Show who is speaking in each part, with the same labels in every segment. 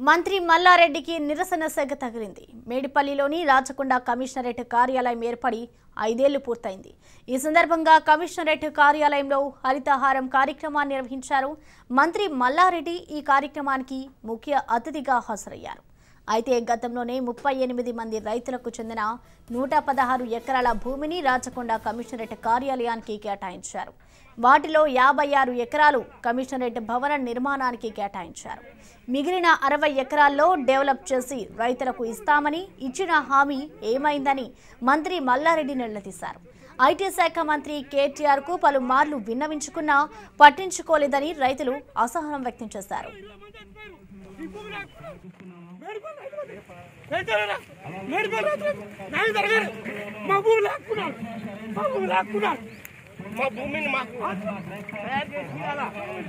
Speaker 1: మంత్రి మల్లారెడ్డికి నిరసన సెగ తగిలింది మేడిపల్లిలోని రాచకొండ కమిషనరేట్ కార్యాలయం ఏర్పడి ఐదేళ్లు పూర్తయింది ఈ సందర్భంగా కమిషనరేట్ కార్యాలయంలో హరితహారం కార్యక్రమాన్ని నిర్వహించారు మంత్రి మల్లారెడ్డి ఈ కార్యక్రమానికి ముఖ్య అతిథిగా హాజరయ్యారు అయితే గతంలోనే ముప్పై ఎనిమిది మంది రైతులకు చెందిన నూట పదహారు ఎకరాల భూమిని రాచకొండ కమిషనరేట్ కార్యాలయానికి కేటాయించారు వాటిలో యాభై ఆరు ఎకరాలు కమిషనరేట్ భవన నిర్మాణానికి కేటాయించారు మిగిలిన అరవై ఎకరాల్లో డెవలప్ చేసి రైతులకు ఇస్తామని ఇచ్చిన హామీ ఏమైందని మంత్రి మల్లారెడ్డి నిలదీశారు ఐటీ శాఖ మంత్రి కేటీఆర్ కు పలుమార్లు విన్నవించుకున్నా పట్టించుకోలేదని రైతులు అసహనం వ్యక్తం చేశారు
Speaker 2: మా భూమి లాక్కున్నాడు మా భూమి లాక్కున్నాడు మా భూమిని మాకు తయారు చేసి ఇవ్వాలా?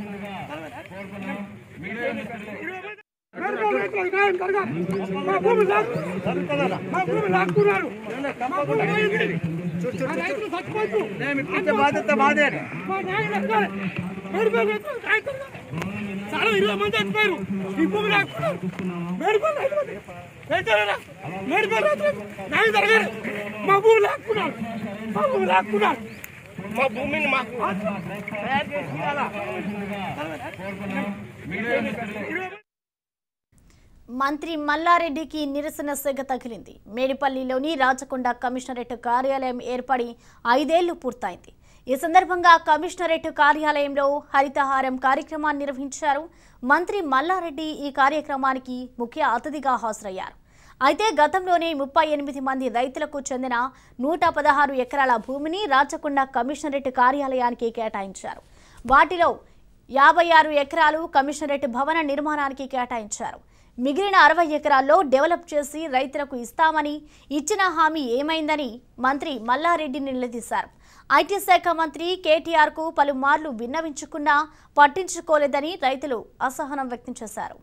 Speaker 2: మేడ్పల్ రైతులకు న్యాయం జరగాలి. మా భూమి లాక్కు- మా భూమి లాక్కున్నాడు మా భూమి పోయింది. మా రైతులు చచ్చిపోతూ
Speaker 3: బాధ్యత మాదే
Speaker 2: మా న్యాయం జరగాలి. మేడ్పల్ రైతులకు న్యాయం జరగాలి. చాలా ఇరవై మంది చచ్చిపోయారు ఈ భూమి లాక్కున్నారు మేడ్పల్ రైతులకు రైతులరా మేడ్పల్ రైతులకు న్యాయం జరగాలి. మా భూమి లాక్కున్నాడు మా భూమి లాక్కున్నాడు మా భూమిని మాకు తయారు చేసి ఇవ్వాలా? ఇరవై
Speaker 1: మంత్రి మల్లారెడ్డికి నిరసన సెగ తగిలింది మేడిపల్లిలోని రాచకొండ కమిషనరేట్ కార్యాలయం ఏర్పడి ఐదేళ్లు పూర్తయింది ఈ సందర్భంగా కమిషనరేట్ కార్యాలయంలో హరితహారం కార్యక్రమాన్ని నిర్వహించారు మంత్రి మల్లారెడ్డి ఈ కార్యక్రమానికి ముఖ్య అతిథిగా హాజరయ్యారు అయితే గతంలోనే ముప్పై ఎనిమిది మంది రైతులకు చెందిన నూట పదహారు ఎకరాల భూమిని రాచకొండ కమిషనరేట్ కార్యాలయానికి కేటాయించారు వాటిలో యాభై ఆరు ఎకరాలు కమిషనరేట్ భవన నిర్మాణానికి కేటాయించారు మిగిలిన అరవై ఎకరాల్లో డెవలప్ చేసి రైతులకు ఇస్తామని ఇచ్చిన హామీ ఏమైందని మంత్రి మల్లారెడ్డి నిలదీశారు ఐటీ శాఖ మంత్రి కేటీఆర్ కు పలుమార్లు విన్నవించుకున్నా పట్టించుకోలేదని రైతులు అసహనం వ్యక్తం చేశారు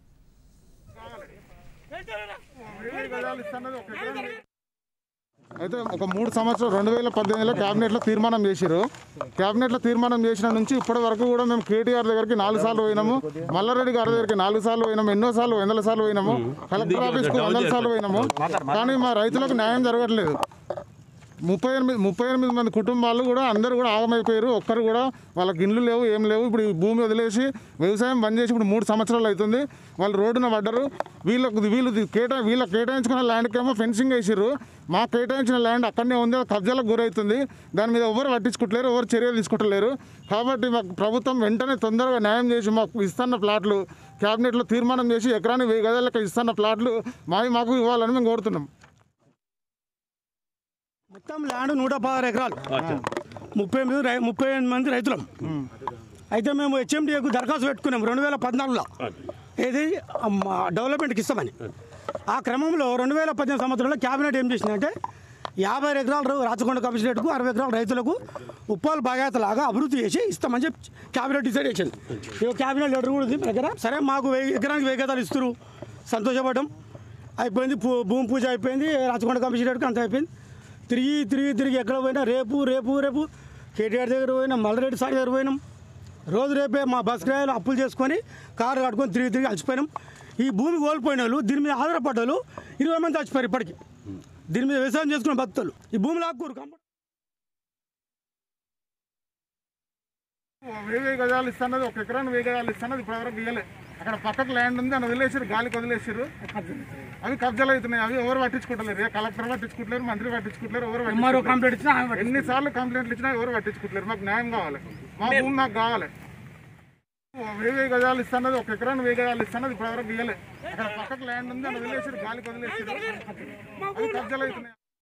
Speaker 4: అయితే ఒక మూడు సంవత్సరాలు రెండు వేల పద్దెనిమిదిలో క్యాబినెట్లో తీర్మానం చేశారు క్యాబినెట్లో తీర్మానం చేసిన నుంచి ఇప్పటి వరకు కూడా మేము కేటీఆర్ దగ్గరికి నాలుగు సార్లు పోయినాము మల్లారెడ్డి గారి దగ్గరికి నాలుగు సార్లు పోయినాము ఎన్నో సార్లు వందల సార్లు పోయినాము కలెక్టర్ ఆఫీస్కు వందల సార్లు పోయినాము కానీ మా రైతులకు న్యాయం జరగట్లేదు ముప్పై ఎనిమిది ముప్పై ఎనిమిది మంది కుటుంబాలు కూడా అందరూ కూడా ఆగమైపోయారు ఒక్కరు కూడా వాళ్ళకి ఇండ్లు లేవు ఏం లేవు ఇప్పుడు ఈ భూమి వదిలేసి వ్యవసాయం బంద్ చేసి ఇప్పుడు మూడు సంవత్సరాలు అవుతుంది వాళ్ళు రోడ్డున పడ్డరు వీళ్ళకు వీళ్ళు కేటా వీళ్ళకి కేటాయించుకున్న ల్యాండ్కి ఏమో ఫెన్సింగ్ వేసారు మాకు కేటాయించిన ల్యాండ్ అక్కడనే ఉంది అది కబ్జాలకు గురవుతుంది దాని మీద ఎవరు పట్టించుకుంటలేరు ఎవరు చర్యలు తీసుకుంటలేరు కాబట్టి మాకు ప్రభుత్వం వెంటనే తొందరగా న్యాయం చేసి మాకు ఇస్తున్న ప్లాట్లు క్యాబినెట్లో తీర్మానం చేసి ఎకరానికి వెయ్యి గదాలకు ఇస్తున్న ప్లాట్లు మావి మాకు ఇవ్వాలని మేము కోరుతున్నాం
Speaker 5: మొత్తం ల్యాండ్ నూట పదహారు ఎకరాలు ముప్పై ఎనిమిది రై ముప్పై ఎనిమిది మంది రైతులం అయితే మేము హెచ్ఎండిఏకు దరఖాస్తు పెట్టుకున్నాం రెండు వేల పద్నాలుగులో ఏది అమ్మ, డెవలప్మెంట్కి ఇస్తామని ఆ క్రమంలో రెండు వేల పద్దెనిమిది సంవత్సరంలో క్యాబినెట్ ఏం చేసిందంటే యాభై ఎకరాలు రాచకొండ కమిషనరేట్కు అరవై ఎకరాల రైతులకు ఉప్పాలు బాగాతలాగా అభివృద్ధి చేసి ఇస్తామని చెప్పి క్యాబినెట్ డిసైడ్ చేసింది ఇక క్యాబినెట్ లెటర్ కూడా ఉంది మన దగ్గర సరే మాకు వెయ్యి ఎకరానికి వెయ్యి గదాలు ఇస్తారు సంతోషపడ్డాం అయిపోయింది భూ- భూమి పూజ అయిపోయింది రాచకొండ కమిషనరేట్కి అంత అయిపోయింది తిరిగి తిరిగి తిరిగి ఎక్కడ పోయినా రేపు రేపు రేపు కేటీఆర్ దగ్గర పోయినాం మల్లరెడ్డి సార్ దగ్గర పోయినాం రోజు రేపే మా బస్ కిరాయిలు అప్పులు చేసుకొని కారు కట్టుకొని తిరిగి తిరిగి అలసిపోయినాం ఈ భూమి కోల్పోయిన వాళ్ళు దీని మీద ఆధారపడ్డ వాళ్ళు ఇరవై మంది చచ్చిపోయారు ఇప్పటికి దీని మీద వ్యవసాయం చేసుకున్న భక్తులు ఈ భూమి లాక్కూరు కంప-
Speaker 4: వెయ్యి వెయ్యి గజాలు ఇస్తున్నది ఒక ఎకరాన్ని వెయ్యి గజాలు ఇస్తున్నది ఇప్పటి వరకు ఇవ్వలే అక్కడ పక్కకు ల్యాండ్ ఉంది అని వదిలేసారు గాలికి వదిలేసారు అవి కబ్జాలు అవుతున్నాయి అవి ఎవరు పట్టించుకుంటలేరు ఏ కలెక్టర్ పట్టించుకుంటలేరు మంత్రి పట్టించుకుంటలేరు ఎవరు
Speaker 2: ఎంఆర్ఓ కంప్లైంట్ ఇచ్చినా ఆమె పట్టించుకోలేదు.
Speaker 4: ఎన్నిసార్లు కంప్లైంట్లు ఇచ్చినా ఎవరు పట్టించుకుంటలేరు మాకు న్యాయం కావాలి మా భూమి మాకు కావాలి వెయ్యి వెయ్యి గజాలు ఇస్తున్నది ఒక ఎకరాన్ని వెయ్యి గజాలు ఇస్తున్నది ఇప్పటి వరకు ఇవ్వలే అక్కడ పక్కకు ల్యాండ్ ఉంది అని వదిలేసారు గాలికి వదిలేసారు అవి కబ్జాలు అవుతున్నాయి